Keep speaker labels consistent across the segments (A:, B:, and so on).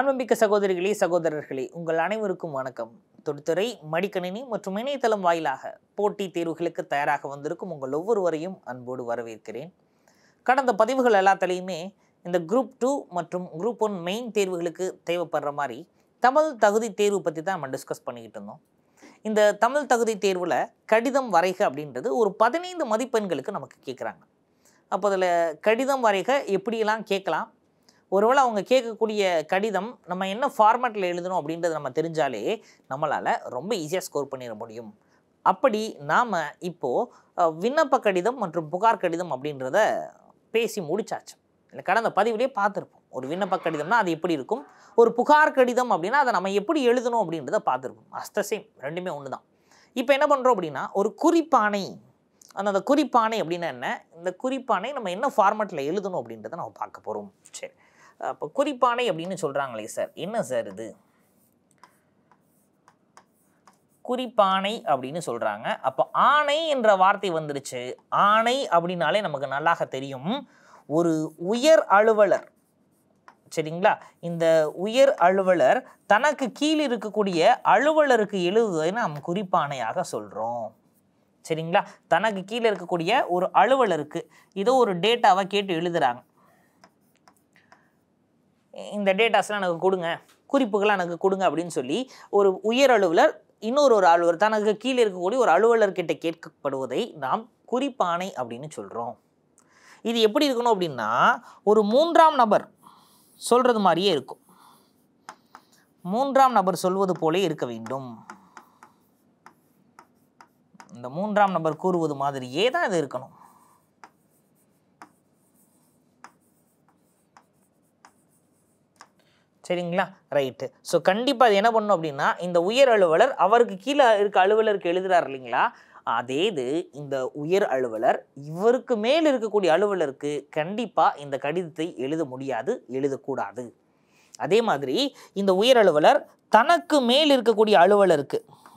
A: அன்புமிக்க சகோதரிகளே சகோதரர்களே உங்கள் அனைவருக்கும் வணக்கம் தொடுத்துறை மடிக்கணினி மற்றும் இணையதளம் வாயிலாக போட்டித் தேர்வுகளுக்கு தயாராக வந்திருக்கும் உங்கள் ஒவ்வொருவரையும் அன்போடு வரவேற்கிறேன் கடந்த பதிவுகள் எல்லாத்துலேயுமே இந்த குரூப் டூ மற்றும் குரூப் ஒன் மெயின் தேர்வுகளுக்கு தேவைப்படுற மாதிரி தமிழ் தகுதி தேர்வு பற்றி தான் நம்ம டிஸ்கஸ் பண்ணிக்கிட்டு இருந்தோம் இந்த தமிழ் தகுதி தேர்வில் கடிதம் வரைக அப்படின்றது ஒரு பதினைந்து மதிப்பெண்களுக்கு நமக்கு கேட்குறாங்க அப்போ அதில் கடிதம் வரைக எப்படியெல்லாம் கேட்கலாம் ஒருவேளை அவங்க கேட்கக்கூடிய கடிதம் நம்ம என்ன ஃபார்மேட்டில் எழுதணும் அப்படின்றது நம்ம தெரிஞ்சாலே நம்மளால் ரொம்ப ஈஸியாக ஸ்கோர் பண்ணிட முடியும் அப்படி நாம் இப்போது விண்ணப்ப கடிதம் மற்றும் புகார் கடிதம் அப்படின்றத பேசி முடிச்சாச்சு இல்லை கடந்த பதிவிலே பார்த்துருப்போம் ஒரு விண்ணப்ப கடிதம்னா அது எப்படி இருக்கும் ஒரு புகார் கடிதம் அப்படின்னா அதை நம்ம எப்படி எழுதணும் அப்படின்றத பார்த்துருப்போம் அஸ்த சேம் ரெண்டுமே ஒன்று தான் இப்போ என்ன பண்ணுறோம் அப்படின்னா ஒரு குறிப்பானை அந்த அந்த குறிப்பானை அப்படின்னா என்ன இந்த குறிப்பானை நம்ம என்ன ஃபார்மேட்டில் எழுதணும் அப்படின்றத நம்ம பார்க்க போகிறோம் சரி அப்போ குறிப்பானை அப்படின்னு சொல்கிறாங்களே சார் என்ன சார் இது குறிப்பானை அப்படின்னு சொல்கிறாங்க அப்போ ஆணை என்ற வார்த்தை வந்துருச்சு ஆணை அப்படின்னாலே நமக்கு நல்லாக தெரியும் ஒரு உயர் அலுவலர் சரிங்களா இந்த உயர் அலுவலர் தனக்கு கீழ் இருக்கக்கூடிய அலுவலருக்கு எழுதுவதை நாம் குறிப்பானையாக சொல்கிறோம் சரிங்களா தனக்கு கீழே இருக்கக்கூடிய ஒரு அலுவலருக்கு ஏதோ ஒரு டேட்டாவை கேட்டு எழுதுறாங்க இந்த டேட்டாஸ்லாம் எனக்கு கொடுங்க குறிப்புகள்லாம் எனக்கு கொடுங்க அப்படின்னு சொல்லி ஒரு உயர் அலுவலர் இன்னொரு ஒரு அலுவலர் தனக்கு கீழே இருக்கக்கூடிய ஒரு அலுவலர்கிட்ட கேட்கப்படுவதை நாம் குறிப்பானை அப்படின்னு சொல்கிறோம் இது எப்படி இருக்கணும் அப்படின்னா ஒரு மூன்றாம் நபர் சொல்கிறது மாதிரியே இருக்கும் மூன்றாம் நபர் சொல்வது போலே இருக்க வேண்டும் இந்த மூன்றாம் நபர் கூறுவது மாதிரியே தான் இது இருக்கணும் சரிங்களா ரைட்டு ஸோ கண்டிப்பாக அது என்ன பண்ணணும் அப்படின்னா இந்த உயர் அலுவலர் அவருக்கு கீழே இருக்க அலுவலருக்கு எழுதுறாரு இல்லைங்களா அதே இது இந்த உயர் அலுவலர் இவருக்கு மேல் இருக்கக்கூடிய அலுவலருக்கு கண்டிப்பாக இந்த கடிதத்தை எழுத முடியாது எழுதக்கூடாது அதே மாதிரி இந்த உயர் அலுவலர் தனக்கு மேல் இருக்கக்கூடிய அலுவலருக்கு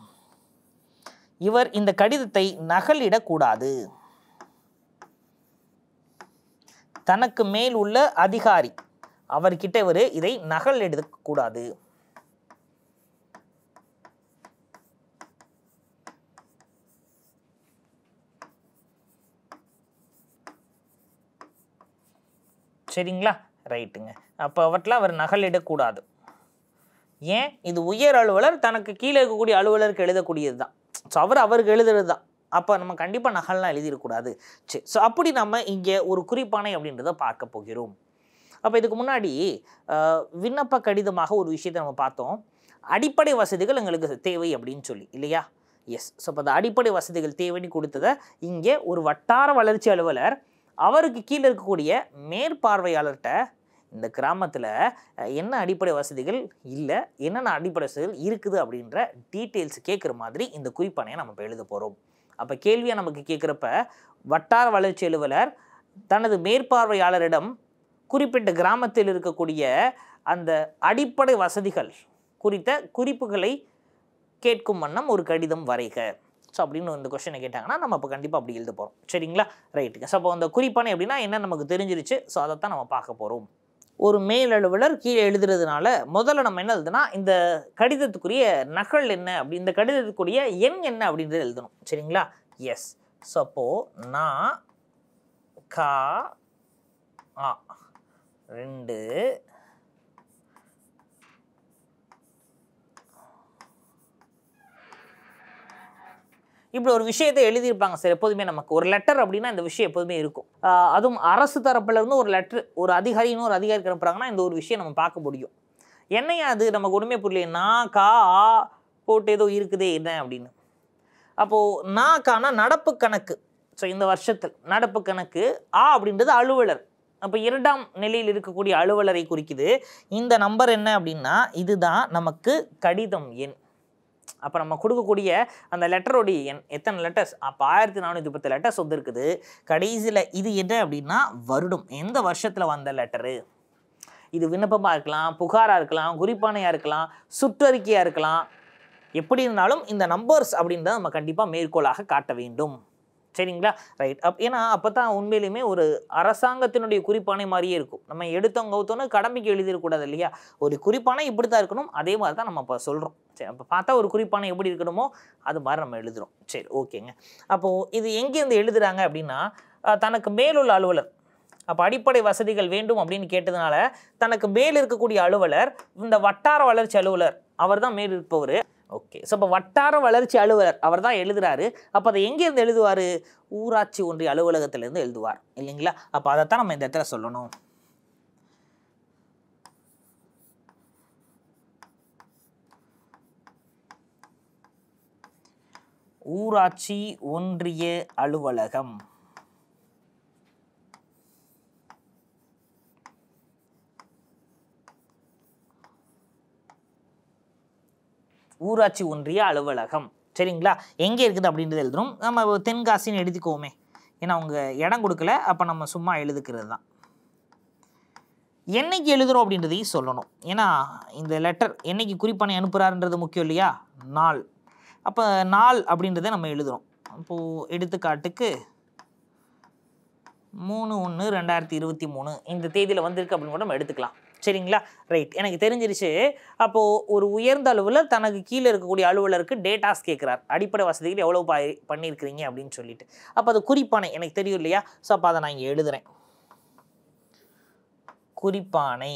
A: இவர் இந்த கடிதத்தை நகலிடக்கூடாது தனக்கு மேல் உள்ள அதிகாரி அவர்கிட்ட இவர் இதை நகல் எடுக்கக்கூடாது சரிங்களா ரைட்டுங்க அப்போ அவற்றில் அவர் நகலிடக்கூடாது ஏன் இது உயர் அலுவலர் தனக்கு கீழே இருக்கக்கூடிய அலுவலருக்கு எழுதக்கூடியது தான் ஸோ அவர் அவருக்கு எழுதுறது தான் அப்போ நம்ம கண்டிப்பாக நகல்லாம் எழுதிடக்கூடாது சரி ஸோ அப்படி நம்ம இங்கே ஒரு குறிப்பானை அப்படின்றத பார்க்க போகிறோம் அப்போ இதுக்கு முன்னாடி அஹ், விண்ணப்ப கடிதமாக ஒரு விஷயத்தை நம்ம பார்த்தோம் அடிப்படை வசதிகள் எங்களுக்கு தேவை அப்படின்னு சொல்லி இல்லையா எஸ் ஸோ அப்போ அந்த அடிப்படை வசதிகள் தேவைன்னு கொடுத்ததை இங்கே ஒரு வட்டார வளர்ச்சி அலுவலர் அவருக்கு கீழே இருக்கக்கூடிய மேற்பார்வையாளர்கிட்ட இந்த கிராமத்தில் என்ன அடிப்படை வசதிகள் இல்லை என்னென்ன அடிப்படை வசதிகள் இருக்குது அப்படின்ற டீட்டெயில்ஸ் கேட்குற மாதிரி இந்த குறிப்பானையை நம்ம இப்போ எழுத போகிறோம் அப்போ கேள்வியாக நமக்கு கேட்குறப்ப வட்டார வளர்ச்சி அலுவலர் தனது மேற்பார்வையாளரிடம் குறிப்பிட்ட கிராமத்தில் இருக்கக்கூடிய அந்த அடிப்படை வசதிகள் குறித்த குறிப்புகளை கேட்கும் வண்ணம் ஒரு கடிதம் வரைக ஸோ அப்படின்னு இந்த கொஷனை கேட்டாங்கன்னா நம்ம அப்போ கண்டிப்பாக அப்படி எழுத போகிறோம் சரிங்களா ரைட்டுங்க ஸோ அப்போ அந்த குறிப்பானை அப்படின்னா என்ன நமக்கு தெரிஞ்சிருச்சு ஸோ அதைத்தான் நம்ம பார்க்க போகிறோம் ஒரு மேல் அலுவலர் கீழே எழுதுறதுனால முதல்ல நம்ம என்ன எழுதுனா இந்த கடிதத்துக்குரிய நகல் என்ன அப்படி இந்த கடிதத்துக்குரிய எண் என்ன அப்படின்றத எழுதணும் சரிங்களா எஸ் ஸோ அப்போது நான் கா ஆ ரெண்டு இப்படி ஒரு விஷயத்தை எழுதியிருப்பாங்க சார் எப்போதுமே நமக்கு ஒரு லெட்டர் அப்படின்னா இந்த விஷயம் எப்போதுமே இருக்கும் ஆஹ் அதுவும் அரசு தரப்புல இருந்து ஒரு லெட்டர் ஒரு அதிகாரின்னு ஒரு அதிகாரி அனுப்புறாங்கன்னா இந்த ஒரு விஷயம் நம்ம பார்க்க முடியும் என்னையா அது நமக்கு ஒன்றுமே புரியல நான் கா ஆ போட்டு ஏதோ இருக்குதே என்ன அப்படின்னு அப்போது நான் கானா நடப்பு கணக்கு ஸோ இந்த வருஷத்தில் நடப்பு கணக்கு ஆ அப்படின்றது அலுவலர் அப்போ இரண்டாம் நிலையில் இருக்கக்கூடிய அலுவலரை குறிக்குது இந்த நம்பர் என்ன அப்படின்னா இதுதான் நமக்கு கடிதம் எண் அப்போ நம்ம கொடுக்கக்கூடிய அந்த லெட்டரோடைய எண் எத்தனை லெட்டர்ஸ் அப்போ ஆயிரத்தி நானூற்றி பத்து லெட்டர்ஸ் வந்து இருக்குது கடைசியில் இது என்ன அப்படின்னா வருடம் எந்த வருஷத்தில் வந்த லெட்டரு இது விண்ணப்பமாக இருக்கலாம் புகாராக இருக்கலாம் குறிப்பானையாக இருக்கலாம் சுற்றறிக்கையாக இருக்கலாம் எப்படி இருந்தாலும் இந்த நம்பர்ஸ் அப்படின்றத நம்ம கண்டிப்பாக மேற்கோளாக காட்ட வேண்டும் சரிங்களா ரைட் அப் ஏன்னா அப்போ தான் உண்மையிலுமே ஒரு அரசாங்கத்தினுடைய குறிப்பானை மாதிரியே இருக்கும் நம்ம எடுத்தோம் கவுத்தோன்னு கடமைக்கு எழுதிடக்கூடாது இல்லையா ஒரு குறிப்பானை இப்படி தான் இருக்கணும் அதே மாதிரி தான் நம்ம இப்போ சொல்கிறோம் சரி அப்போ பார்த்தா ஒரு குறிப்பானை எப்படி இருக்கணுமோ அது மாதிரி நம்ம எழுதுகிறோம் சரி ஓகேங்க அப்போது இது எங்கேருந்து எழுதுறாங்க அப்படின்னா அஹ், தனக்கு மேலுள்ள அலுவலர் அப்போ அடிப்படை வசதிகள் வேண்டும் அப்படின்னு கேட்டதுனால தனக்கு மேல் இருக்கக்கூடிய அலுவலர் இந்த வட்டார வளர்ச்சி அலுவலர் அவர் தான் மேல் இருப்பவர் ஓகே ஸோ இப்போ வட்டார வளர்ச்சி அலுவலர் அவர் தான் எழுதுறாரு அப்போ அதை எங்கேருந்து எழுதுவார் ஊராட்சி ஒன்றிய அலுவலகத்திலேருந்து எழுதுவார் இல்லைங்களா அப்போ அதைத்தான் நம்ம இந்த இடத்துல சொல்லணும் ஊராட்சி ஒன்றிய அலுவலகம் ஊராட்சி ஒன்றிய அலுவலகம் சரிங்களா எங்கே இருக்குது அப்படின்றது எழுதணும் நம்ம தென்காசின்னு எழுதிக்கோமே ஏன்னா அவங்க இடம் கொடுக்கல அப்போ நம்ம சும்மா எழுதுக்கிறது தான் என்னைக்கு எழுதுறோம் அப்படின்றதையும் சொல்லணும் ஏன்னா இந்த லெட்டர் என்னைக்கு குறிப்பானை அனுப்புகிறாருன்றது முக்கியம் இல்லையா நாள் அப்போ நாள் அப்படின்றத நம்ம எழுதுறோம் அப்போது எடுத்துக்காட்டுக்கு மூணு ஒன்று ரெண்டாயிரத்தி இருபத்தி மூணு இந்த தேதியில் வந்திருக்கு அப்படின்னு கூட நம்ம எடுத்துக்கலாம் சரிங்களா ரைட் எனக்கு தெரிஞ்சிருச்சு அப்போது ஒரு உயர்ந்த அலுவலர் தனக்கு கீழே இருக்கக்கூடிய அலுவலருக்கு டேட்டாஸ் கேட்குறார் அடிப்படை வசதிகள் எவ்வளோ பா பண்ணியிருக்கிறீங்க அப்படின்னு சொல்லிட்டு அப்போ அது குறிப்பானை எனக்கு தெரியும் இல்லையா ஸோ அப்போ அதை நான் இங்கே எழுதுறேன் குறிப்பானை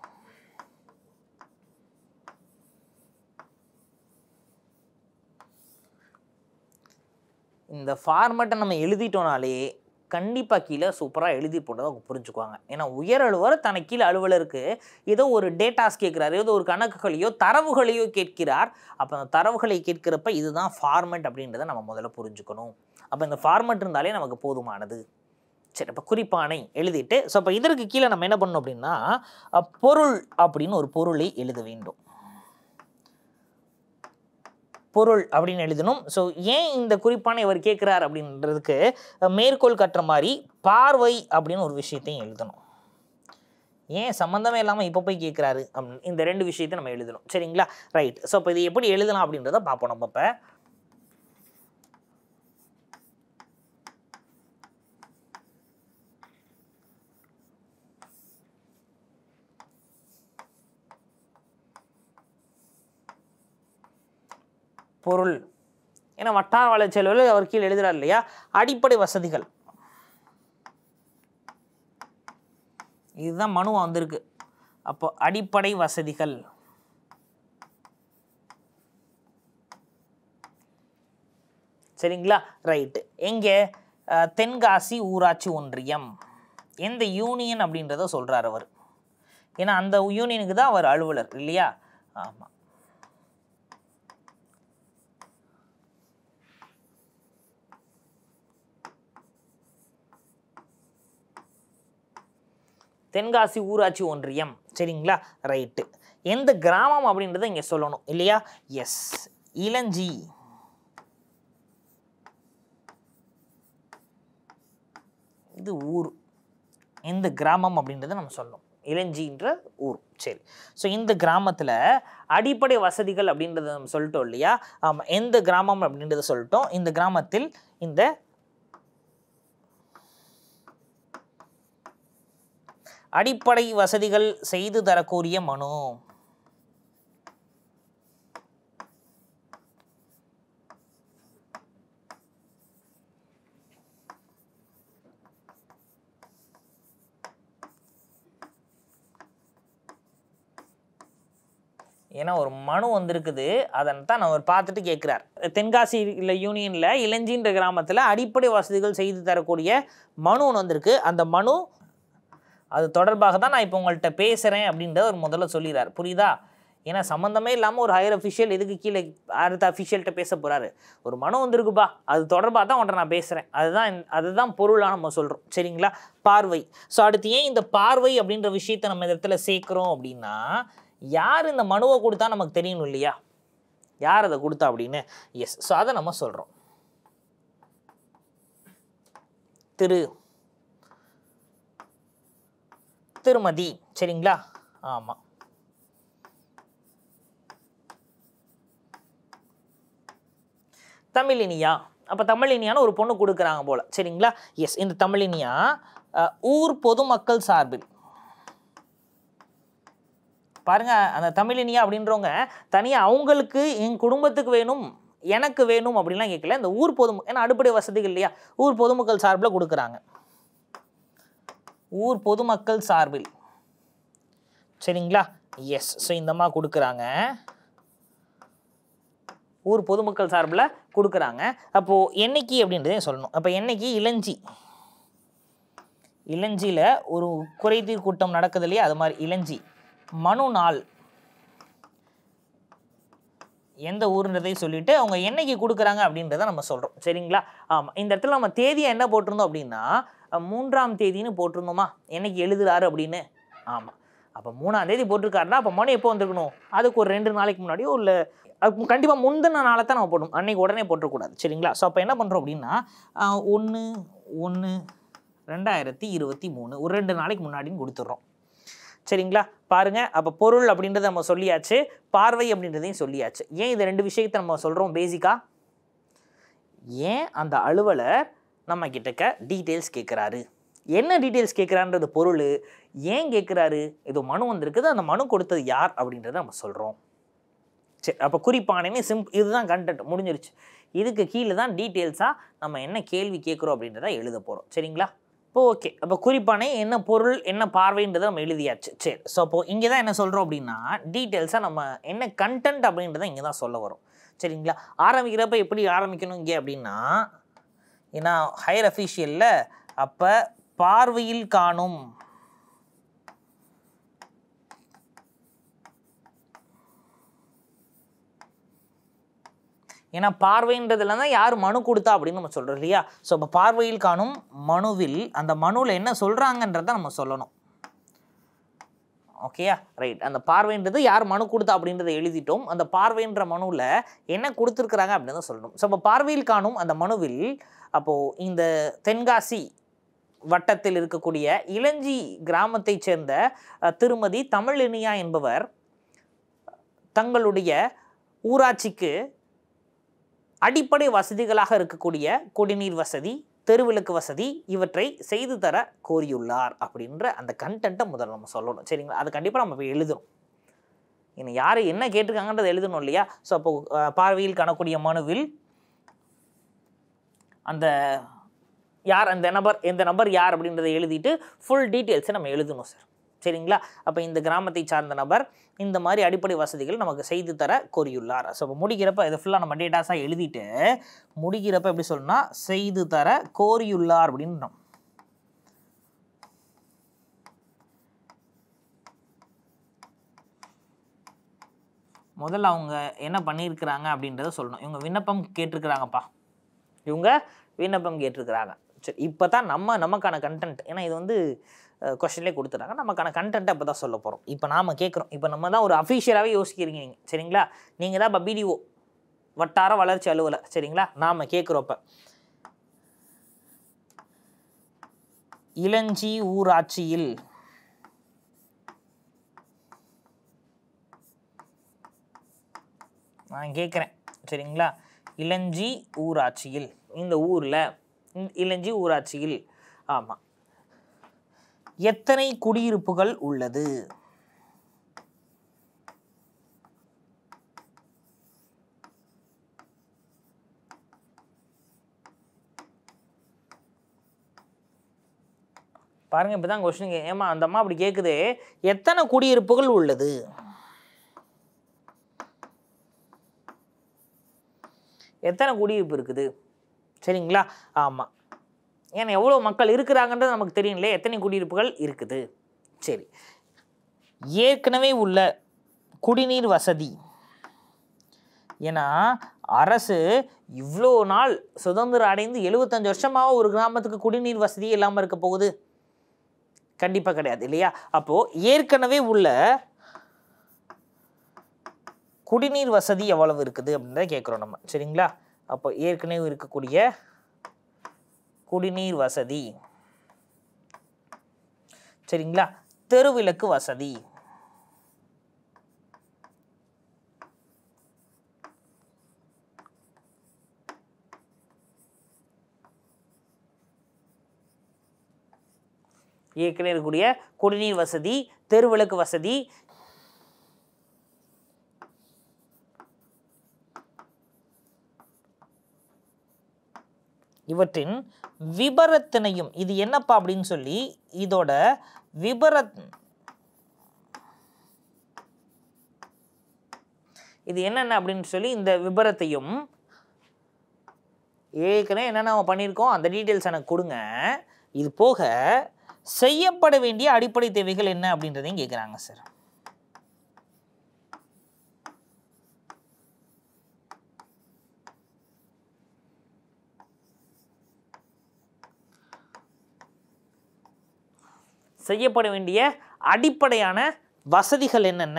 A: இந்த ஃபார்மேட்டை நம்ம எழுதிட்டோனாலே கண்டிப்பாக கீழே சூப்பராக எழுதி போட்டதை அவங்க புரிஞ்சுக்குவாங்க ஏன்னா உயர் அலுவலர் தனக்கு கீழே அலுவலருக்கு ஏதோ ஒரு டேட்டாஸ் கேட்குறாரு ஏதோ ஒரு கணக்குகளையோ தரவுகளையோ கேட்கிறார் அப்போ அந்த தரவுகளை கேட்கிறப்ப இதுதான் ஃபார்மேட் அப்படின்றத நம்ம முதல்ல புரிஞ்சுக்கணும் அப்போ இந்த ஃபார்மேட் இருந்தாலே நமக்கு போதுமானது சரி அப்போ குறிப்பானை எழுதிட்டு ஸோ அப்போ இதற்கு கீழே நம்ம என்ன பண்ணணும் அப்படின்னா அஹ், பொருள் அப்படின்னு ஒரு பொருளை எழுத வேண்டும் பொருள் அப்படின்னு எழுதணும் ஸோ ஏன் இந்த குறிப்பான இவர் கேட்குறார் அப்படின்றதுக்கு அஹ், மேற்கோள் கட்டுற மாதிரி பார்வை அப்படின்னு ஒரு விஷயத்தையும் எழுதணும் ஏன் சம்மந்தமே இல்லாமல் இப்போ போய் கேட்குறாரு அப்படின்னு இந்த ரெண்டு விஷயத்தை நம்ம எழுதணும் சரிங்களா ரைட் ஸோ இப்போ இது எப்படி எழுதலாம் அப்படின்றத பார்ப்போம் நம்ம இப்போ பொருள் ஏன்னா வட்டார வளர்ச்சி அலுவலர் அவர் கீழே எழுதுறார் இல்லையா அடிப்படை வசதிகள் இதுதான் மனுவா வந்திருக்கு அப்போ அடிப்படை வசதிகள் சரிங்களா ரைட்டு எங்கே அஹ், தென்காசி ஊராட்சி ஒன்றியம் எந்த யூனியன் அப்படின்றத சொல்றார் அவர் ஏன்னா அந்த யூனியனுக்கு தான் அவர் அலுவலர் இல்லையா ஆமாம் தென்காசி ஊராட்சி ஒன்றியம் சரிங்களா ரைட்டு எந்த கிராமம் அப்படின்றத இங்கே சொல்லணும் இல்லையா எஸ் இளஞ்சி இது ஊர் எந்த கிராமம் அப்படின்றத நம்ம சொல்லணும் இளஞ்சின்ற ஊர் சரி ஸோ இந்த கிராமத்தில் அடிப்படை வசதிகள் அப்படின்றத நம்ம சொல்லிட்டோம் இல்லையா ஆமாம் எந்த கிராமம் அப்படின்றத சொல்லிட்டோம் இந்த கிராமத்தில் இந்த அடிப்படை வசதிகள் செய்து தரக்கூடிய மனு ஏன்னா ஒரு மனு வந்திருக்குது அதை தான் அவர் பார்த்துட்டு கேட்குறார் தென்காசி இல்லை யூனியனில் இளஞ்சின்ற கிராமத்தில் அடிப்படை வசதிகள் செய்து தரக்கூடிய மனு ஒன்று வந்திருக்கு அந்த மனு அது தொடர்பாக தான் நான் இப்போ உங்கள்கிட்ட பேசுகிறேன் அப்படின்றத அவர் முதல்ல சொல்லிடுறார் புரியுதா ஏன்னா சம்மந்தமே இல்லாமல் ஒரு ஹையர் அஃபிஷியல் எதுக்கு கீழே அடுத்த அஃபிஷியல்கிட்ட பேச போகிறாரு ஒரு மனு வந்திருக்குப்பா அது தொடர்பாக தான் உன்ட்ட நான் பேசுகிறேன் அதுதான் இந்த- அதுதான் பொருளாக நம்ம சொல்கிறோம் சரிங்களா பார்வை ஸோ அடுத்து ஏன் இந்த பார்வை அப்படின்ற விஷயத்தை நம்ம இந்த இடத்துல சேர்க்குறோம் அப்படின்னா யார் இந்த மனுவை கொடுத்தா நமக்கு தெரியணும் இல்லையா யார் அதை கொடுத்தா அப்படின்னு எஸ் ஸோ அதை நம்ம சொல்கிறோம் திரு திருமதி சரிங்களா ஆமாம் தமிழினியா அப்போ தமிழினியான ஒரு பொண்ணு கொடுக்குறாங்க போல சரிங்களா எஸ் இந்த தமிழினியா அஹ், ஊர் பொதுமக்கள் சார்பில் பாருங்க அந்த தமிழினியா அப்படின்றவங்க தனியாக அவங்களுக்கு என் குடும்பத்துக்கு வேணும் எனக்கு வேணும் அப்படின்லாம் கேட்கல இந்த ஊர் பொது ஏன்னா அடிப்படை வசதிகள் இல்லையா ஊர் பொதுமக்கள் சார்பில் கொடுக்குறாங்க ஊர் பொதுமக்கள் சார்பில் சரிங்களா எஸ் ஸோ இந்தம்மா கொடுக்குறாங்க ஊர் பொதுமக்கள் சார்பில் கொடுக்குறாங்க அப்போது என்னைக்கு அப்படின்றதே சொல்லணும் அப்போ என்னைக்கு இளஞ்சி இளஞ்சியில் ஒரு குறைதீர் கூட்டம் நடக்குது இல்லையா அது மாதிரி இளஞ்சி மனு நாள் எந்த ஊருன்றதை சொல்லிட்டு அவங்க என்னைக்கு கொடுக்குறாங்க அப்படின்றத நம்ம சொல்கிறோம் சரிங்களா ஆமாம் இந்த இடத்துல நம்ம தேதியை என்ன போட்டிருந்தோம் அப்படின்னா அஹ், மூன்றாம் தேதின்னு போட்டிருந்தோமா என்னைக்கு எழுதுறாரு அப்படின்னு ஆமாம் அப்போ மூணாம் தேதி போட்டிருக்காருன்னா அப்போ மனு எப்போ வந்திருக்கணும் அதுக்கு ஒரு ரெண்டு நாளைக்கு முன்னாடியோ இல்லை கண்டிப்பாக முந்தின நாளை தான் நம்ம போடணும் அன்னைக்கு உடனே போட்டுறக்கூடாது சரிங்களா ஸோ அப்போ என்ன பண்ணுறோம் அப்படின்னா ஒன்று ஒன்று ரெண்டாயிரத்தி இருபத்தி மூணு ஒரு ரெண்டு நாளைக்கு முன்னாடின்னு கொடுத்துட்றோம் சரிங்களா பாருங்க அப்போ பொருள் அப்படின்றத நம்ம சொல்லியாச்சு பார்வை அப்படின்றதையும் சொல்லியாச்சு ஏன் இந்த ரெண்டு விஷயத்தை நம்ம சொல்கிறோம் பேசிக்காக ஏன் அந்த அலுவலர் நம்ம கிட்டக்க டீட்டெயில்ஸ் கேட்குறாரு என்ன டீட்டெயில்ஸ் கேட்குறான்றது பொருள் ஏன் கேட்குறாரு இது மனு வந்திருக்குது அந்த மனு கொடுத்தது யார் அப்படின்றத நம்ம சொல்கிறோம் சரி அப்போ குறிப்பானே சிம்ப் இதுதான் கண்டென்ட் முடிஞ்சிருச்சு இதுக்கு கீழே தான் டீட்டெயில்ஸாக நம்ம என்ன கேள்வி கேட்குறோம் அப்படின்றத எழுத போகிறோம் சரிங்களா இப்போ ஓகே அப்போ குறிப்பானே என்ன பொருள் என்ன பார்வைன்றதை நம்ம எழுதியாச்சு சரி ஸோ அப்போ இங்கே தான் என்ன சொல்கிறோம் அப்படின்னா டீட்டெயில்ஸாக நம்ம என்ன கண்டென்ட் அப்படின்றத இங்கே தான் சொல்ல வரும் சரிங்களா ஆரம்பிக்கிறப்ப எப்படி ஆரம்பிக்கணும் இங்கே அப்படின்னா ஏன்னா ஹையர் அஃபீஷியலில் அப்போ பார்வையில் காணும் ஏன்னா பார்வைன்றதுல தான் யார் மனு கொடுத்தா அப்படின்னு நம்ம சொல்கிறோம் இல்லையா ஸோ இப்போ பார்வையில் காணும் மனுவில் அந்த மனுவில் என்ன சொல்கிறாங்கன்றதை நம்ம சொல்லணும் ஓகேயா ரைட் அந்த பார்வைன்றது யார் மனு கொடுத்தா அப்படின்றத எழுதிட்டோம் அந்த பார்வைன்ற மனுவில் என்ன கொடுத்துருக்குறாங்க அப்படின்னு தான் சொல்லணும் ஸோ இப்போ பார்வையில் காணும் அந்த மனுவில் அப்போது இந்த தென்காசி வட்டத்தில் இருக்கக்கூடிய இளஞ்சி கிராமத்தைச் சேர்ந்த அஹ், திருமதி தமிழினியா என்பவர் தங்களுடைய ஊராட்சிக்கு அடிப்படை வசதிகளாக இருக்கக்கூடிய குடிநீர் வசதி தெருவிளக்கு வசதி இவற்றை செய்து தர கோரியுள்ளார் அப்படின்ற அந்த கண்டென்ட்டை முதல்ல நம்ம சொல்லணும் சரிங்களா அது கண்டிப்பாக நம்ம போய் எழுதணும் இன்னும் யார் என்ன கேட்டிருக்காங்கன்றதை எழுதணும் இல்லையா ஸோ அப்போ அஹ், பார்வையில் காணக்கூடிய மனுவில் அந்த யார் அந்த நபர் எந்த நபர் யார் அப்படின்றத எழுதிட்டு ஃபுல் டீட்டெயில்ஸை நம்ம எழுதணும் சார் சரிங்களா அப்போ இந்த கிராமத்தை சார்ந்த நபர் இந்த மாதிரி அடிப்படை வசதிகள் நமக்கு செய்து தர கோரியுள்ளார் ஸோ இப்போ முடிக்கிறப்ப இதை ஃபுல்லாக நம்ம டேட்டாஸாக எழுதிட்டு முடிக்கிறப்ப எப்படி சொல்லணும்னா செய்து தர கோரியுள்ளார் அப்படின்னு முதல்ல அவங்க என்ன பண்ணியிருக்கிறாங்க அப்படின்றத சொல்லணும் இவங்க விண்ணப்பம் கேட்டிருக்கிறாங்கப்பா இவங்க விண்ணப்பம் கேட்டிருக்கிறாங்க சரி இப்போ தான் நம்ம நமக்கான கண்டென்ட் ஏன்னா இது வந்து கொஷன்லேயே கொடுத்துட்டாங்க நமக்கான கண்டென்ட்டை அப்போ தான் சொல்ல போகிறோம் இப்போ நாம் கேட்குறோம் இப்போ நம்ம தான் ஒரு அஃபீஷியலாகவே யோசிக்கிறீங்க நீங்கள் சரிங்களா நீங்கள் தான் இப்போ பிடிஓ வட்டார வளர்ச்சி அலுவலர் சரிங்களா நாம் கேட்குறோம் இப்போ இளஞ்சி ஊராட்சியில் நான் கேட்குறேன் சரிங்களா இளஞ்சி ஊராட்சியில் இந்த ஊரில் இளஞ்சி ஊராட்சியில் ஆமாம் எத்தனை குடியிருப்புகள் உள்ளது பாருங்க இப்போ தான் கொஸ்டின் ஏமா அந்த அம்மா அப்படி கேட்குது எத்தனை குடியிருப்புகள் உள்ளது எத்தனை குடியிருப்பு இருக்குது சரிங்களா ஆமாம் ஏன்னா எவ்வளோ மக்கள் இருக்கிறாங்கன்றது நமக்கு தெரியும் இல்லையா எத்தனை குடியிருப்புகள் இருக்குது சரி ஏற்கனவே உள்ள குடிநீர் வசதி ஏன்னா அரசு இவ்வளோ நாள் சுதந்திரம் அடைந்து எழுபத்தஞ்சு வருஷமாக ஒரு கிராமத்துக்கு குடிநீர் வசதி இல்லாமல் இருக்க போகுது கண்டிப்பாக கிடையாது இல்லையா அப்போது ஏற்கனவே உள்ள குடிநீர் வசதி எவ்வளவு இருக்குது அப்படின்றத கேட்குறோம் நம்ம சரிங்களா அப்போ ஏற்கனவே இருக்கக்கூடிய குடிநீர் வசதி சரிங்களா தெருவிளக்கு வசதி ஏற்கனவே இருக்கக்கூடிய குடிநீர் வசதி தெருவிளக்கு வசதி இவற்றின் விபரத்தினையும் இது என்னப்பா அப்படின்னு சொல்லி இதோட விபரத் இது என்னென்ன அப்படின்னு சொல்லி இந்த விபரத்தையும் ஏற்கனவே என்னென்ன நம்ம பண்ணியிருக்கோம் அந்த டீட்டெயில்ஸ் எனக்கு கொடுங்க இது போக செய்யப்பட வேண்டிய அடிப்படை தேவைகள் என்ன அப்படின்றதையும் கேட்குறாங்க சார் செய்யப்பட வேண்டிய அடிப்படையான வசதிகள் என்னென்ன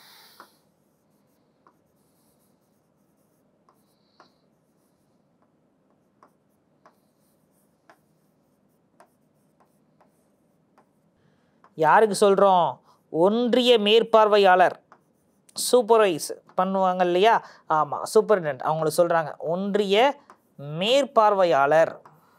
A: யாருக்கு சொல்கிறோம் ஒன்றிய மேற்பார்வையாளர் சூப்பர்வைஸ் பண்ணுவாங்க இல்லையா ஆமாம் சூப்பரிண்டென்ட் அவங்கள சொல்கிறாங்க ஒன்றிய மேற்பார்வையாளர்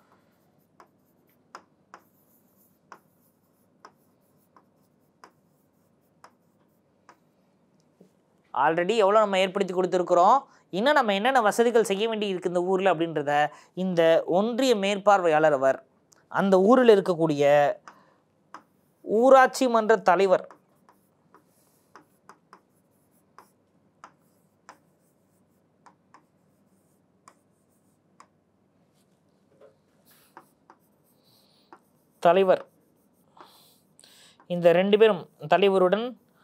A: ஆல்ரெடி எவ்வளோ நம்ம ஏற்படுத்தி கொடுத்துருக்குறோம் இன்னும் நம்ம என்னென்ன வசதிகள் செய்ய வேண்டி இருக்கு இந்த ஊரில் அப்படின்றத இந்த ஒன்றிய மேற்பார்வையாளர் அவர் அந்த ஊரில் இருக்கக்கூடிய ஊராட்சி மன்ற தலைவர் தலைவர் இந்த ரெண்டு பேரும் தலைவருடன்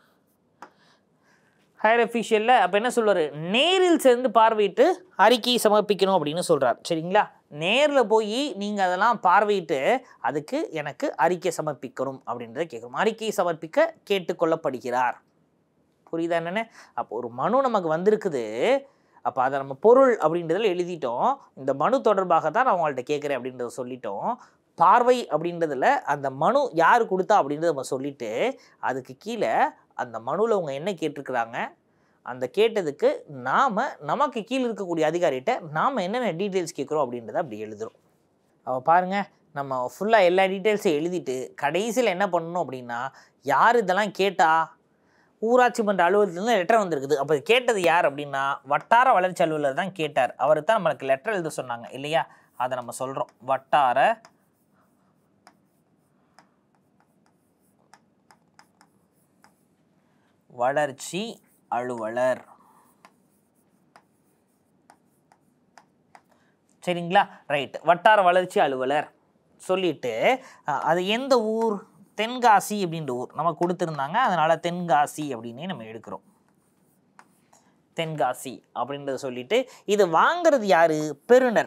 A: ஹையர் அஃபீஷியலில் அப்போ என்ன சொல்வார் நேரில் சேர்ந்து பார்வையிட்டு அறிக்கை சமர்ப்பிக்கணும் அப்படின்னு சொல்கிறார் சரிங்களா நேரில் போய் நீங்கள் அதெல்லாம் பார்வையிட்டு அதுக்கு எனக்கு அறிக்கை சமர்ப்பிக்கணும் அப்படின்றத கேட்கணும் அறிக்கை சமர்ப்பிக்க கேட்டுக்கொள்ளப்படுகிறார் புரியுதா என்னென்ன அப்போ ஒரு மனு நமக்கு வந்திருக்குது அப்போ அதை நம்ம பொருள் அப்படின்றதுல எழுதிட்டோம் இந்த மனு தொடர்பாக தான் நான் உங்கள்கிட்ட கேட்குறேன் அப்படின்றத சொல்லிட்டோம் பார்வை அப்படின்றதுல அந்த மனு யார் கொடுத்தா அப்படின்றத நம்ம சொல்லிட்டு அதுக்கு கீழே அந்த மனுவில் அவங்க என்ன கேட்டிருக்கிறாங்க அந்த கேட்டதுக்கு நாம் நமக்கு கீழே இருக்கக்கூடிய அதிகாரிகிட்ட நாம் என்னென்ன டீட்டெயில்ஸ் கேட்குறோம் அப்படின்றத அப்படி எழுதுறோம் அவ பாருங்க நம்ம ஃபுல்லாக எல்லா டீட்டெயில்ஸையும் எழுதிட்டு கடைசியில் என்ன பண்ணணும் அப்படின்னா யார் இதெல்லாம் கேட்டா ஊராட்சி மன்ற அலுவலகத்துலேருந்து லெட்டர் வந்திருக்குது அப்போ இது கேட்டது யார் அப்படின்னா வட்டார வளர்ச்சி அலுவலர் தான் கேட்டார் அவர் தான் நம்மளுக்கு லெட்டர் எழுத சொன்னாங்க இல்லையா அதை நம்ம சொல்கிறோம் வட்டார வளர்ச்சி அலுவலர் சரிங்களா ரைட் வட்டார வளர்ச்சி அலுவலர் சொல்லிட்டு அஹ், அது எந்த ஊர் தென்காசி அப்படின்ற ஊர் நம்ம கொடுத்துருந்தாங்க அதனால தென்காசி அப்படின்னே நம்ம எடுக்கிறோம் தென்காசி அப்படின்றத சொல்லிட்டு இது வாங்குறது யாரு பெறுநர்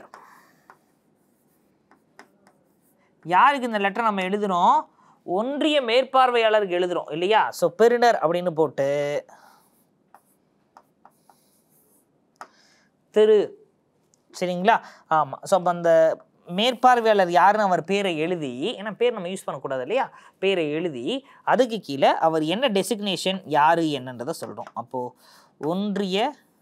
A: யாருக்கு இந்த லெட்டர் நம்ம எழுதுறோம் ஒன்றிய மேற்பார்வையாளருக்கு எழுதுறோம் இல்லையா ஸோ பெறுநர் அப்படின்னு போட்டு திரு சரிங்களா ஆமாம் ஸோ அப்போ அந்த மேற்பார்வையாளர் யாருன்னு அவர் பேரை எழுதி ஏன்னா பேர் நம்ம யூஸ் பண்ணக்கூடாது இல்லையா பேரை எழுதி அதுக்கு கீழே அவர் என்ன டெசிக்னேஷன் யார் என்னன்றதை சொல்கிறோம் அப்போது ஒன்றிய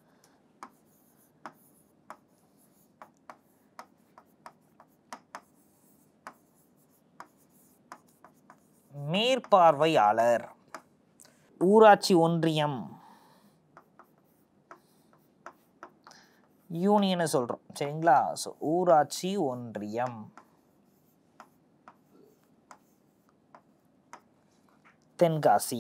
A: மேற்பார்வையாளர் ஊராட்சி ஒன்றியம் யூனியனை சொல்கிறோம் சரிங்களா ஸோ ஊராட்சி ஒன்றியம் தென்காசி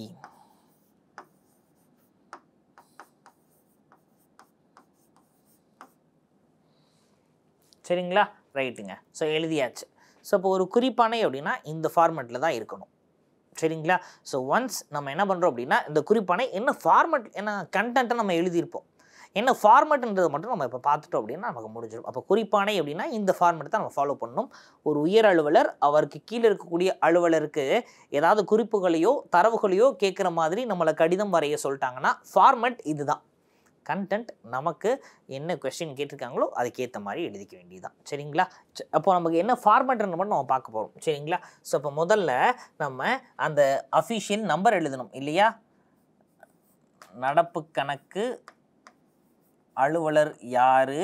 A: சரிங்களா ரைட்டுங்க ஸோ எழுதியாச்சு ஸோ இப்போ ஒரு குறிப்பானை அப்படின்னா இந்த ஃபார்மெட்டில் தான் இருக்கணும் சரிங்களா ஸோ ஒன்ஸ் நம்ம என்ன பண்ணுறோம் அப்படின்னா இந்த குறிப்பானை என்ன ஃபார்மெட் என்ன கண்டென்ட்டை நம்ம எழுதியிருப்போம் என்ன ஃபார்மெட்ன்றதை மட்டும் நம்ம இப்போ பார்த்துட்டோம் அப்படின்னா நமக்கு முடிஞ்சிடும் அப்போ குறிப்பானை அப்படின்னா இந்த ஃபார்மெட் தான் நம்ம ஃபாலோ பண்ணணும் ஒரு உயர் அலுவலர் அவருக்கு கீழே இருக்கக்கூடிய அலுவலருக்கு ஏதாவது குறிப்புகளையோ தரவுகளையோ கேட்குற மாதிரி நம்மளை கடிதம் வரைய சொல்லிட்டாங்கன்னா ஃபார்மெட் இதுதான் கண்டென்ட் நமக்கு என்ன கொஸ்டின் கேட்டிருக்காங்களோ அதுக்கேற்ற மாதிரி எழுதிக்க வேண்டியதுதான் சரிங்களா ச- அப்போ நமக்கு என்ன ஃபார்மேட்னு மட்டும் நம்ம பார்க்க போகிறோம் சரிங்களா ஸோ அப்போ முதல்ல நம்ம அந்த அஃபிஷியல் நம்பர் எழுதணும் இல்லையா நடப்பு கணக்கு அலுவலர் யாரு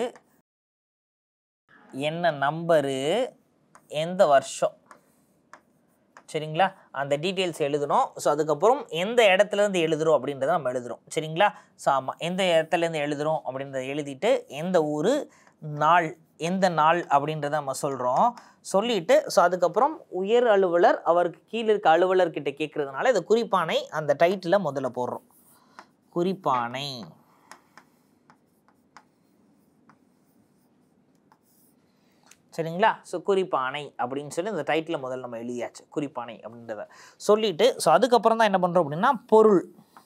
A: என்ன நம்பரு எந்த வருஷம் சரிங்களா அந்த டீட்டெயில்ஸ் எழுதணும் ஸோ அதுக்கப்புறம் எந்த இடத்துலேருந்து எழுதுறோம் அப்படின்றத நம்ம எழுதுறோம் சரிங்களா ஸோ ஆமாம் எந்த இடத்துலேருந்து எழுதுறோம் அப்படின்றத எழுதிட்டு எந்த ஊர் நாள் எந்த நாள் அப்படின்றத நம்ம சொல்கிறோம் சொல்லிட்டு ஸோ அதுக்கப்புறம் உயர் அலுவலர் அவருக்கு கீழே இருக்க அலுவலர்கிட்ட கேட்குறதுனால இந்த குறிப்பானை அந்த டைட்டில் முதல்ல போடுறோம் குறிப்பானை சரிங்களா ஸோ குறிப்பானை அப்படின்னு சொல்லி இந்த டைட்டில் முதல்ல நம்ம எழுதியாச்சு குறிப்பானை அப்படின்றத சொல்லிட்டு ஸோ அதுக்கப்புறம் தான் என்ன பண்ணுறோம் அப்படின்னா பொருள்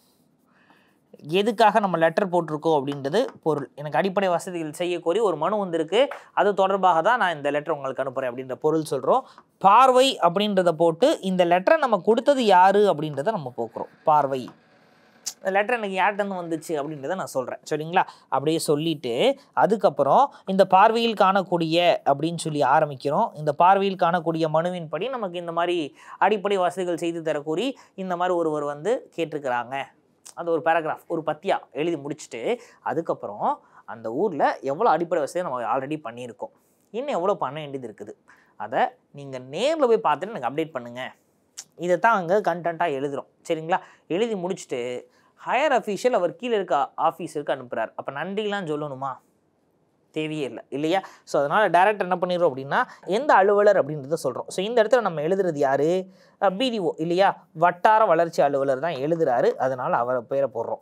A: எதுக்காக நம்ம லெட்டர் போட்டிருக்கோம் அப்படின்றது பொருள் எனக்கு அடிப்படை வசதிகள் செய்யக்கோரி ஒரு மனு வந்திருக்கு அது தொடர்பாக தான் நான் இந்த லெட்டர் உங்களுக்கு அனுப்புகிறேன் அப்படின்ற பொருள் சொல்கிறோம் பார்வை அப்படின்றத போட்டு இந்த லெட்டரை நம்ம கொடுத்தது யாரு அப்படின்றத நம்ம போக்குறோம் பார்வை இந்த லெட்டர் எனக்கு யார்கிட்டருந்து வந்துச்சு அப்படின்றத நான் சொல்கிறேன் சரிங்களா அப்படியே சொல்லிட்டு அதுக்கப்புறம் இந்த பார்வையில் காணக்கூடிய அப்படின்னு சொல்லி ஆரம்பிக்கிறோம் இந்த பார்வையில் காணக்கூடிய மனுவின்படி நமக்கு இந்த மாதிரி அடிப்படை வசதிகள் செய்து தரக்கூறி இந்த மாதிரி ஒருவர் வந்து கேட்டிருக்கிறாங்க அது ஒரு பேராகிராஃப் ஒரு பத்தியா எழுதி முடிச்சுட்டு அதுக்கப்புறம் அந்த ஊரில் எவ்வளோ அடிப்படை வசதியை நம்ம ஆல்ரெடி பண்ணியிருக்கோம் இன்னும் எவ்வளோ பண்ண வேண்டியது இருக்குது அதை நீங்கள் நேரில் போய் பார்த்துட்டு எனக்கு அப்டேட் பண்ணுங்கள் இதை தான் அங்கே கண்டென்ட்டாக எழுதுகிறோம் சரிங்களா எழுதி முடிச்சுட்டு ஹையர் அஃபீஷியல் அவர் கீழே இருக்க ஆஃபீஸருக்கு அனுப்புகிறார் அப்போ நன்றிலாம் சொல்லணுமா தேவையே இல்லை இல்லையா ஸோ அதனால் டேரக்ட் என்ன பண்ணிடுறோம் அப்படின்னா எந்த அலுவலர் அப்படின்றத சொல்கிறோம் ஸோ இந்த இடத்துல நம்ம எழுதுறது யார் பிடிஓ இல்லையா வட்டார வளர்ச்சி அலுவலர் தான் எழுதுறாரு அதனால் அவரை பேரை போடுறோம்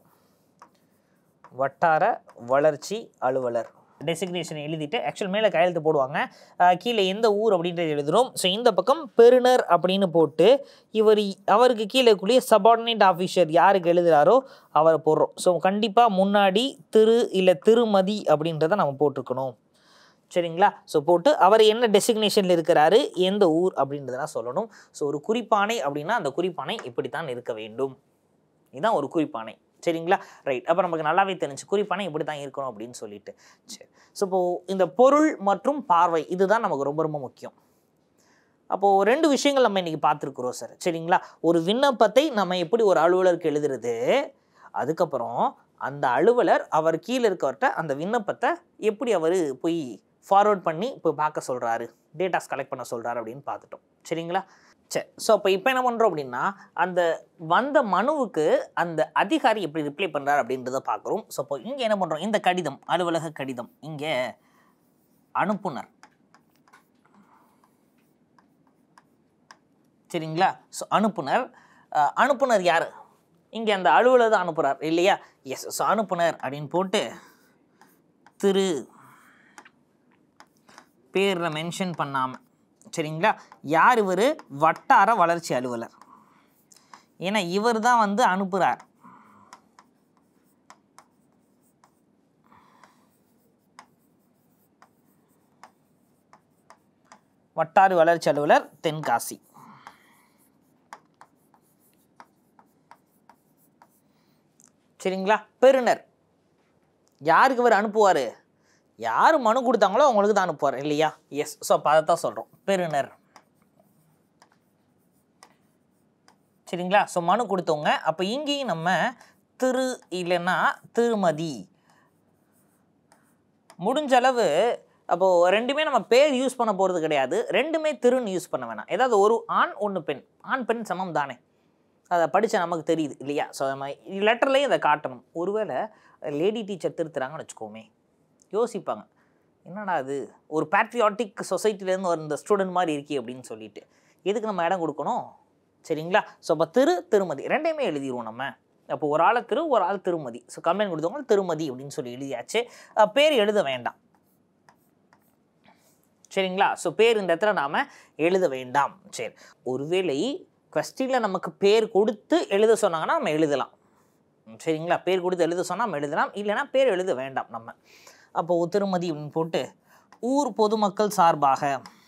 A: வட்டார வளர்ச்சி அலுவலர் டெசிக்னேஷன் எழுதிட்டு ஆக்சுவல் மேலே கையெழுத்து போடுவாங்க அஹ் கீழே எந்த ஊர் அப்படின்றது எழுதுகிறோம் ஸோ இந்த பக்கம் பெறுநர் அப்படின்னு போட்டு இவர் இ- அவருக்கு கீழே இருக்கக்கூடிய சபார்டினேட் ஆஃபீஸர் யாருக்கு எழுதுகிறாரோ அவரை போடுறோம் ஸோ கண்டிப்பாக முன்னாடி திரு இல்லை திருமதி அப்படின்றத நம்ம போட்டிருக்கணும் சரிங்களா ஸோ போட்டு அவர் என்ன டெசிக்னேஷனில் இருக்கிறாரு எந்த ஊர் அப்படின்றதெல்லாம் சொல்லணும் ஸோ ஒரு குறிப்பானை அப்படின்னா அந்த குறிப்பானை இப்படித்தான் இருக்க வேண்டும் இதுதான் ஒரு குறிப்பானை சரிங்களா ரைட் அப்போ நமக்கு நல்லாவே தெரிஞ்சு குறிப்பானை இப்படி தான் இருக்கணும் அப்படின்னு சொல்லிட்டு சரி ஸோ இப்போது இந்த பொருள் மற்றும் பார்வை இதுதான் நமக்கு ரொம்ப ரொம்ப முக்கியம் அப்போது ரெண்டு விஷயங்கள் நம்ம இன்றைக்கி பார்த்துருக்குறோம் சார் சரிங்களா ஒரு விண்ணப்பத்தை நம்ம எப்படி ஒரு அலுவலருக்கு எழுதுறது அதுக்கப்புறம் அந்த அலுவலர் அவர் கீழே இருக்கவர்கிட்ட அந்த விண்ணப்பத்தை எப்படி அவர் போய் ஃபார்வர்ட் பண்ணி போய் பார்க்க சொல்கிறாரு டேட்டாஸ் கலெக்ட் பண்ண சொல்கிறாரு அப்படின்னு பார்த்துட்டோம் சரிங்களா சரி ஸோ அப்போ இப்போ என்ன பண்ணுறோம் அப்படின்னா அந்த வந்த மனுவுக்கு அந்த அதிகாரி எப்படி ரிப்ளை பண்ணுறாரு அப்படின்றத பார்க்குறோம் ஸோ அப்போ இங்கே என்ன பண்ணுறோம் இந்த கடிதம் அலுவலக கடிதம் இங்கே அனுப்புனர் சரிங்களா ஸோ அனுப்புனர் அஹ், அனுப்புனர் யார் இங்கே அந்த அலுவலர் தான் அனுப்புகிறார் இல்லையா எஸ் ஸோ அனுப்புனர் அப்படின்னு போட்டு திரு பேரில் மென்ஷன் பண்ணாமல் சரிங்களா யார் இவர் வட்டார வளர்ச்சி அலுவலர் ஏன்னா இவர் தான் வந்து அனுப்புகிறார் வட்டார வளர்ச்சி அலுவலர் தென்காசி சரிங்களா பெறுநர் யாருக்கு இவர் அனுப்புவார் யார் மனு கொடுத்தாங்களோ அவங்களுக்கு தான் அனுப்புவார் இல்லையா எஸ் ஸோ அப்போ அதை தான் சொல்கிறோம் பெறுநர் சரிங்களா ஸோ மனு கொடுத்தவங்க அப்போ இங்கேயும் நம்ம திரு இல்லைன்னா திருமதி முடிஞ்ச அளவு அப்போது ரெண்டுமே நம்ம பேர் யூஸ் பண்ண போகிறது கிடையாது ரெண்டுமே திருன்னு யூஸ் பண்ண வேணாம் ஏதாவது ஒரு ஆண் ஒன்று பெண் ஆண் பெண் சமம் தானே அதை படித்தா நமக்கு தெரியுது இல்லையா ஸோ நம்ம லெட்டர்லேயும் அதை காட்டணும் ஒருவேளை லேடி டீச்சர் திருத்துறாங்கன்னு வச்சுக்கோமே யோசிப்பாங்க என்னடா அது ஒரு பேட்ரியாட்டிக் சொசைட்டிலேருந்து வந்த ஸ்டூடெண்ட் மாதிரி இருக்கே அப்படின்னு சொல்லிட்டு எதுக்கு நம்ம இடம் கொடுக்கணும் சரிங்களா ஸோ அப்போ திரு திருமதி ரெண்டையுமே எழுதிடுவோம் நம்ம அப்போ ஒரு ஆளை திரு ஒரு ஆள் திருமதி ஸோ கம்ப்ளைண்ட் கொடுத்தவங்க திருமதி அப்படின்னு சொல்லி எழுதியாச்சு அஹ் பேர் எழுத வேண்டாம் சரிங்களா ஸோ பேர் இந்த இடத்துல நாம் எழுத வேண்டாம் சரி ஒருவேளை கொஸ்டினில் நமக்கு பேர் கொடுத்து எழுத சொன்னாங்கன்னா நம்ம எழுதலாம் ம், சரிங்களா பேர் கொடுத்து எழுத சொன்னால் நம்ம எழுதலாம் இல்லைன்னா பேர் எழுத வேண்டாம் நம்ம அப்போ திருமதி அப்படின்னு போட்டு ஊர் பொதுமக்கள் சார்பாக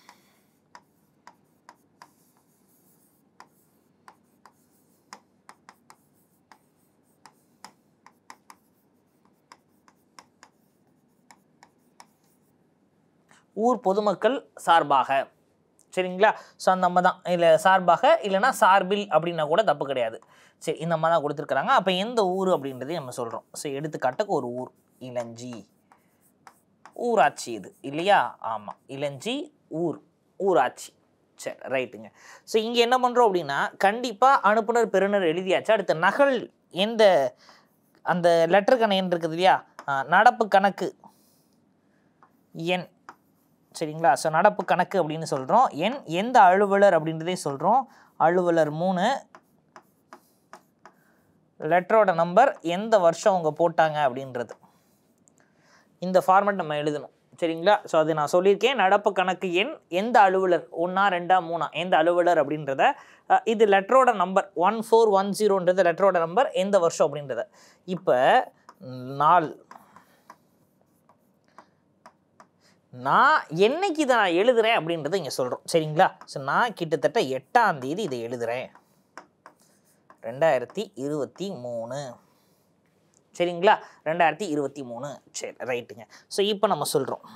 A: ஊர் பொதுமக்கள் சார்பாக சரிங்களா ஸோ அந்த நம்ம தான் இல்லை சார்பாக இல்லைன்னா சார்பில் அப்படின்னா கூட தப்பு கிடையாது சரி இந்த மாதிரி தான் கொடுத்துருக்குறாங்க அப்போ எந்த ஊர் அப்படின்றதையும் நம்ம சொல்கிறோம் ஸோ எடுத்துக்காட்டுக்கு ஒரு ஊர் இளஞ்சி ஊராட்சி இது இல்லையா ஆமாம் இளஞ்சி ஊர் ஊராட்சி சரி ரைட்டுங்க ஸோ இங்கே என்ன பண்ணுறோம் அப்படின்னா கண்டிப்பாக அனுப்புனர் பெறுநர் எழுதியாச்சு அடுத்த நகல் எந்த அந்த லெட்டருக்கான எண் இருக்குது இல்லையா ஆ, நடப்பு கணக்கு எண் சரிங்களா ஸோ நடப்பு கணக்கு அப்படின்னு சொல்கிறோம் எண் எந்த அலுவலர் அப்படின்றதே சொல்கிறோம் அலுவலர் மூணு லெட்டரோட நம்பர் எந்த வருஷம் அவங்க போட்டாங்க அப்படின்றது இந்த ஃபார்மேட் நம்ம எழுதணும் சரிங்களா ஸோ அது நான் சொல்லியிருக்கேன் நடப்பு கணக்கு எண் எந்த அலுவலர் ஒன்றா ரெண்டா மூணா எந்த அலுவலர் அப்படின்றத அஹ், இது லெட்டரோட நம்பர் ஒன் ஃபோர் ஒன் ஜீரோன்றது லெட்டரோட நம்பர் எந்த வருஷம் அப்படின்றத இப்போ நாள் நான் என்னைக்கு இதை நான் எழுதுறேன் அப்படின்றத இங்கே சொல்கிறோம் சரிங்களா ஸோ நான் கிட்டத்தட்ட எட்டாம் தேதி இதை எழுதுறேன் ரெண்டாயிரத்தி இருபத்தி மூணு சரிங்களா ரெண்டாயிரத்தி இருபத்தி மூணு சரி ரைட்டுங்க ஸோ இப்போ நம்ம சொல்கிறோம்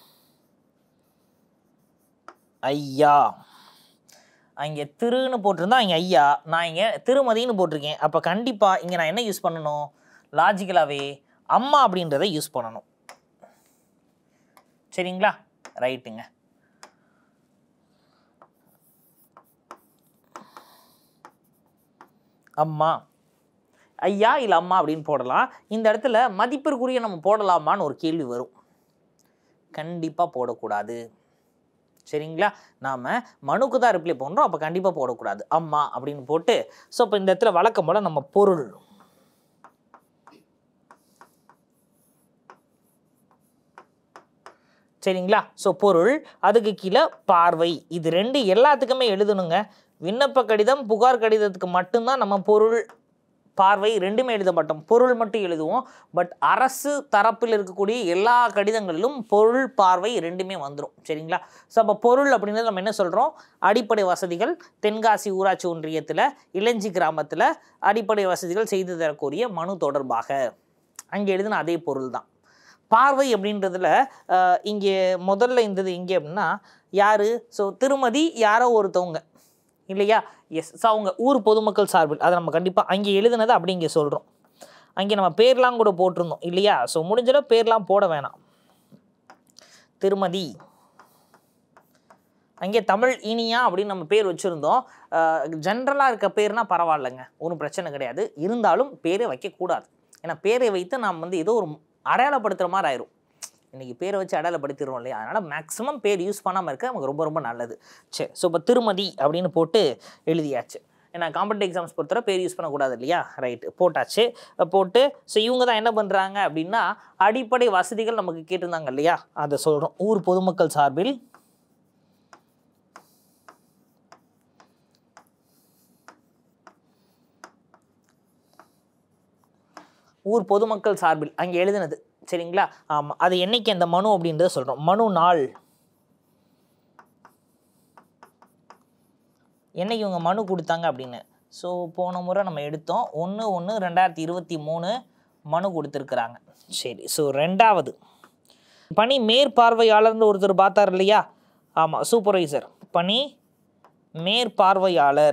A: ஐயா அங்கே திருன்னு போட்டிருந்தா இங்கே ஐயா நான் இங்கே திருமதின்னு போட்டிருக்கேன் அப்போ கண்டிப்பாக இங்கே நான் என்ன யூஸ் பண்ணணும் லாஜிக்கலாகவே அம்மா அப்படின்றத யூஸ் பண்ணணும் சரிங்களா ரைட்டுங்க அம்மா ஐயா இல்லை அம்மா அப்படின்னு போடலாம் இந்த இடத்துல மதிப்பிற்குரிய நம்ம போடலாமான்னு ஒரு கேள்வி வரும் கண்டிப்பாக போடக்கூடாது சரிங்களா நாம் மனுக்கு தான் ரிப்ளை பண்ணுறோம் அப்போ கண்டிப்பாக போடக்கூடாது அம்மா அப்படின்னு போட்டு ஸோ இப்போ இந்த இடத்துல வழக்கம் போல் நம்ம பொருள் சரிங்களா ஸோ பொருள் அதுக்கு கீழே பார்வை இது ரெண்டு எல்லாத்துக்குமே எழுதணுங்க விண்ணப்ப கடிதம் புகார் கடிதத்துக்கு மட்டும்தான் நம்ம பொருள் பார்வை ரெண்டுமே எழுத மாட்டோம் பொருள் மட்டும் எழுதுவோம் பட் அரசு தரப்பில் இருக்கக்கூடிய எல்லா கடிதங்களிலும் பொருள் பார்வை ரெண்டுமே வந்துடும் சரிங்களா ஸோ அப்போ பொருள் அப்படின்றது நம்ம என்ன சொல்கிறோம் அடிப்படை வசதிகள் தென்காசி ஊராட்சி ஒன்றியத்தில் இளஞ்சி கிராமத்தில் அடிப்படை வசதிகள் செய்து தரக்கூடிய மனு தொடர்பாக அங்கே எழுதின அதே பொருள் தான் பார்வை அப்படின்றதுல அஹ், இங்கே முதல்ல இருந்தது எங்கே அப்படின்னா யார் ஸோ திருமதி யாரோ ஒருத்தவங்க இல்லையா எஸ் ஸோ அவங்க ஊர் பொதுமக்கள் சார்பில் அதை நம்ம கண்டிப்பாக அங்கே எழுதுனதை அப்படி இங்கே சொல்கிறோம் அங்கே நம்ம பேர்லாம் கூட போட்டிருந்தோம் இல்லையா ஸோ முடிஞ்சளவு பேர்லாம் போட வேணாம் திருமதி அங்கே தமிழ் இனியா அப்படின்னு நம்ம பேர் வச்சுருந்தோம் ஜென்ரலாக இருக்க பேர்னா பரவாயில்லைங்க ஒன்றும் பிரச்சனை கிடையாது இருந்தாலும் பேரே வைக்கக்கூடாது ஏன்னா பேரை வைத்து நாம் வந்து ஏதோ ஒரு அடையாளப்படுத்துகிற மாதிரி ஆயிரும் இன்றைக்கி பேரை வச்சு அடையாளப்படுத்திடுறோம் இல்லையா அதனால் மேக்ஸிமம் பேர் யூஸ் பண்ணாமல் இருக்க நமக்கு ரொம்ப ரொம்ப நல்லது சரி ஸோ இப்போ திருமதி அப்படின்னு போட்டு எழுதியாச்சு ஏன்னா காம்படிட்டிவ் எக்ஸாம்ஸ் பொறுத்தவரை பேர் யூஸ் பண்ணக்கூடாது இல்லையா ரைட்டு போட்டாச்சு போட்டு ஸோ இவங்க தான் என்ன பண்ணுறாங்க அப்படின்னா அடிப்படை வசதிகள் நமக்கு கேட்டிருந்தாங்க இல்லையா அதை சொல்கிறோம் ஊர் பொதுமக்கள் சார்பில் ஊர் பொதுமக்கள் சார்பில் அங்கே எழுதினது சரிங்களா ஆமாம் அது என்னைக்கு அந்த மனு அப்படின்றத சொல்கிறோம் மனு நாள் என்னைக்கு இவங்க மனு கொடுத்தாங்க அப்படின்னு ஸோ போன முறை நம்ம எடுத்தோம் ஒன்று ஒன்று ரெண்டாயிரத்தி இருபத்தி மூணு மனு கொடுத்துருக்குறாங்க சரி ஸோ ரெண்டாவது பணி மேற்பார்வையாளர்னு ஒருத்தர் பார்த்தார் இல்லையா ஆமாம் சூப்பர்வைசர் பணி மேற்பார்வையாளர்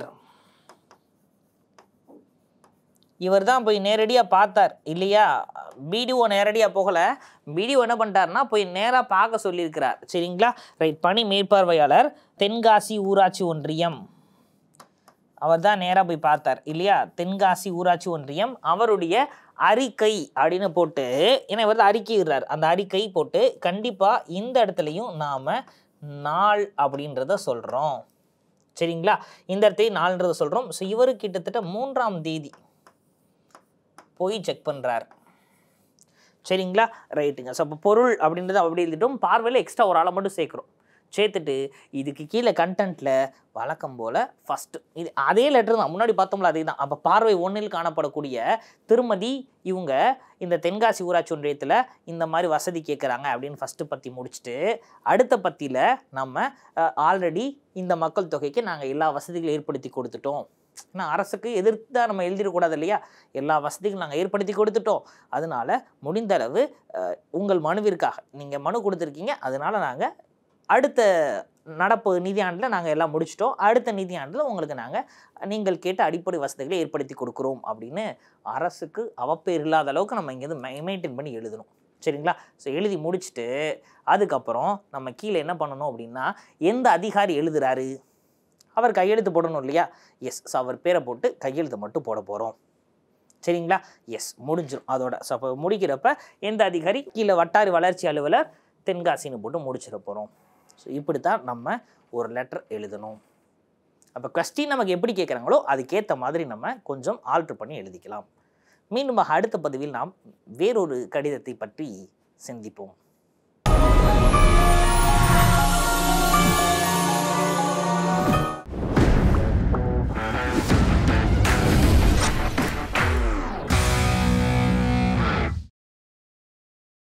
A: இவர் தான் போய் நேரடியாக பார்த்தார் இல்லையா பிடிஓ நேரடியாக போகலை பிடிஓ என்ன பண்ணிட்டாருன்னா போய் நேராக பார்க்க சொல்லியிருக்கிறார் சரிங்களா ரைட் பணி மேற்பார்வையாளர் தென்காசி ஊராட்சி ஒன்றியம் அவர் தான் நேராக போய் பார்த்தார் இல்லையா தென்காசி ஊராட்சி ஒன்றியம் அவருடைய அறிக்கை அப்படின்னு போட்டு ஏன்னா இவர் தான் அறிக்கையிடுறார் அந்த அறிக்கை போட்டு கண்டிப்பாக இந்த இடத்துலையும் நாம் நாள் அப்படின்றத சொல்கிறோம் சரிங்களா இந்த இடத்தையும் நாள்ன்றத சொல்கிறோம் ஸோ இவர் கிட்டத்தட்ட மூன்றாம் தேதி போய் செக் பண்ணுறார் சரிங்களா ரைட்டுங்க ஸோ அப்போ பொருள் அப்படின்றத அப்படி எழுதிட்டோம் பார்வையில் எக்ஸ்ட்ரா ஒரு ஆளை மட்டும் சேர்க்குறோம் சேர்த்துட்டு இதுக்கு கீழே கண்டென்ட்டில் வழக்கம் போல் ஃபஸ்ட்டு இது அதே லெட்டர் தான் முன்னாடி பார்த்தோம்ல அதே தான் அப்போ பார்வை ஒன்றில் காணப்படக்கூடிய திருமதி இவங்க இந்த தென்காசி ஊராட்சி ஒன்றியத்தில் இந்த மாதிரி வசதி கேட்குறாங்க அப்படின்னு ஃபஸ்ட்டு பற்றி முடிச்சுட்டு அடுத்த பத்தியில் நம்ம ஆல்ரெடி இந்த மக்கள் தொகைக்கு நாங்கள் எல்லா வசதிகளும் ஏற்படுத்தி கொடுத்துட்டோம் ஏன்னா அரசுக்கு எதிர்த்து தான் நம்ம எழுதிடக்கூடாது இல்லையா எல்லா வசதிகளும் நாங்கள் ஏற்படுத்தி கொடுத்துட்டோம் அதனால முடிந்த அளவு அஹ், உங்கள் மனுவிற்காக நீங்கள் மனு கொடுத்துருக்கீங்க அதனால நாங்கள் அடுத்த நடப்பு நிதியாண்டில் நாங்கள் எல்லாம் முடிச்சிட்டோம் அடுத்த நிதியாண்டில் உங்களுக்கு நாங்கள் நீங்கள் கேட்ட அடிப்படை வசதிகளை ஏற்படுத்தி கொடுக்குறோம் அப்படின்னு அரசுக்கு அவப்பேர் இல்லாத அளவுக்கு நம்ம இங்கேருந்து மெயின்டைன் பண்ணி எழுதணும் சரிங்களா ஸோ எழுதி முடிச்சுட்டு அதுக்கப்புறம் நம்ம கீழே என்ன பண்ணணும் அப்படின்னா எந்த அதிகாரி எழுதுறாரு அவர் கையெழுத்து போடணும் இல்லையா எஸ் ஸோ அவர் பேரை போட்டு கையெழுத்து மட்டும் போட போகிறோம் சரிங்களா எஸ் முடிஞ்சிடும் அதோட ஸோ அப்போ முடிக்கிறப்ப எந்த அதிகாரி கீழே வட்டார வளர்ச்சி அலுவலர் தென்காசின்னு போட்டு முடிச்சிட போகிறோம் ஸோ இப்படி தான் நம்ம ஒரு லெட்டர் எழுதணும் அப்போ கொஸ்டின் நமக்கு எப்படி கேட்குறாங்களோ அதுக்கேற்ற மாதிரி நம்ம கொஞ்சம் ஆல்ட்ரு பண்ணி எழுதிக்கலாம் மீண்டும் அடுத்த பதிவில் நாம் வேறொரு கடிதத்தை பற்றி சிந்திப்போம்